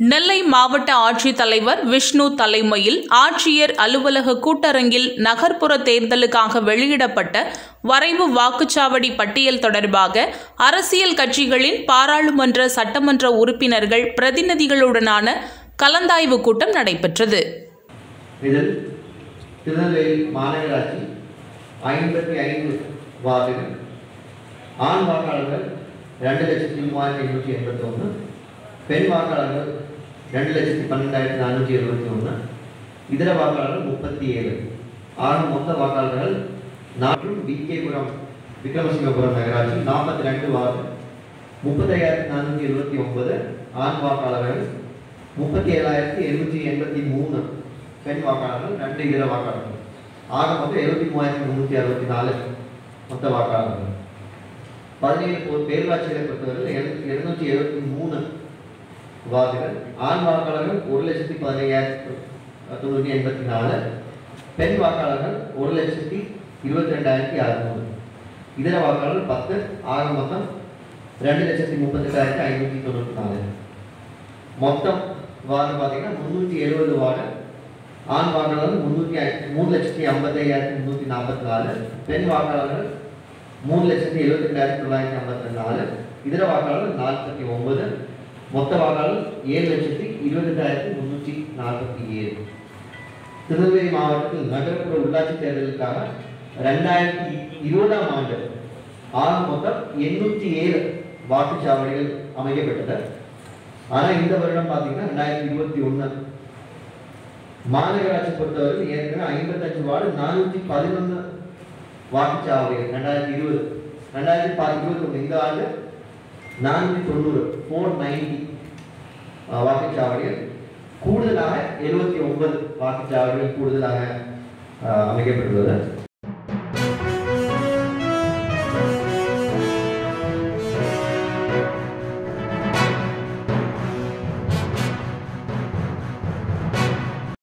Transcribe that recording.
நெல்லை மாவட்ட ஆட்சித்தலைவர் விஷ்ணு தலைமையில் ஆட்சியர் அலுவலக கூட்டரங்கில் நகர்ப்புற தேர்தலுக்காக வெளியிடப்பட்ட வரைவு வாக்குச்சாவடி பட்டியல் தொடர்பாக அரசியல் கட்சிகளின் பாராளுமன்ற சட்டமன்ற உறுப்பினர்கள் பிரதிநிதிகளுடனான கலந்தாய்வு கூட்டம் நடைபெற்றது இதில் திருநெல்வேலி மாநகராட்சி ஐம்பத்தி ஐந்து வார்டுகள் ஆண் வாக்காளர்கள் ரெண்டு லட்சத்தி மூவாயிரத்தி எண்ணூற்றி எண்பத்தி ஒன்று பெண் வாக்காளர்கள் ரெண்டு லட்சத்தி பன்னெண்டாயிரத்தி நானூற்றி எழுபத்தி ஒன்று இதர வாக்காளர்கள் முப்பத்தி ஏழு ஆறு மொத்த வாக்காளர்கள் மற்றும் விகேபுரம் விக்ரமசிங்கபுரம் நகராட்சி நாற்பத்தி ரெண்டு வார்டு முப்பத்தையாயிரத்தி நானூற்றி எழுபத்தி ஒன்பது ஆண் வாக்காளர்கள் முப்பத்தி ஏழாயிரத்தி எழுநூற்றி எண்பத்தி மூணு பெண் வாக்காளர்கள் ரெண்டு இதர வாக்காளர்கள் ஆக மொத்தம் எழுபத்தி மூவாயிரத்தி முந்நூற்றி அறுபத்தி நாலு மொத்த வாக்காளர்கள் பதினேழு போ- பேரூராட்சிகளை பொறுத்தவரை இருநூற்றி எழுபத்தி மூணு வார்டுகள் ஆண் வாக்காளர்கள் ஒரு லட்சத்தி பதினையாயிரத்தி தொண்ணூற்றி எண்பத்தி நாலு பெண் வாக்காளர்கள் ஒரு லட்சத்தி இருபத்தி ரெண்டாயிரத்தி அறுநூறு இதர வாக்காளர்கள் பத்து ஆக மொத்தம் ரெண்டு லட்சத்தி முப்பத்தெட்டாயிரத்தி ஐநூற்றி தொண்ணூற்றி நாலு மொத்தம் வார்டு பார்த்தீங்கன்னா முந்நூற்றி எழுபது வார்டு ஆண் வாக்காளர்கள் முந்நூற்றி மூணு லட்சத்தி ஐம்பத்தையாயிரத்தி முந்நூற்றி நாற்பத்தி நாலு பெண் வாக்காளர்கள் மூணு லட்சத்தி எழுபத்தி ரெண்டாயிரத்தி தொள்ளாயிரத்தி ஐம்பத்தி நாலு இதர வாக்காளர்கள் நாற்பத்தி ஒன்பது மொத்த வாக்காளர்கள் ஏழு லட்சத்தி இருபத்தெட்டாயிரத்தி முந்நூற்றி நாற்பத்தி ஏழு திருநெல்வேலி மாவட்டத்தில் நகர்ப்புற உள்ளாட்சி தேர்தலுக்காக ரெண்டாயிரத்தி இருபதாம் ஆண்டு ஆக மொத்தம் எண்ணூற்றி ஏழு வாக்குச்சாவடிகள் அமைக்கப்பட்டது ஆனால் இந்த வருடம் பார்த்தீங்கன்னா ரெண்டாயிரத்தி இருபத்தி ஒன்று மாநகராட்சி பொறுத்தவரை ஏற்கனவே ஐம்பத்தஞ்சு வார்டு நானூற்றி பதினொன்று வாக்குச்சாவடிகள் ரெண்டாயிரத்தி இருபது ரெண்டாயிரத்தி பா இருபத்தி ஒன்று இந்த ஆண்டு நானூற்றி தொண்ணூறு ஃபோர் நைன்டி வாக்குச்சாவடிகள் கூடுதலாக எழுபத்தி ஒன்பது வாக்குச்சாவடிகள் கூடுதலாக அஹ், அமைக்கப்பட்டுள்ளது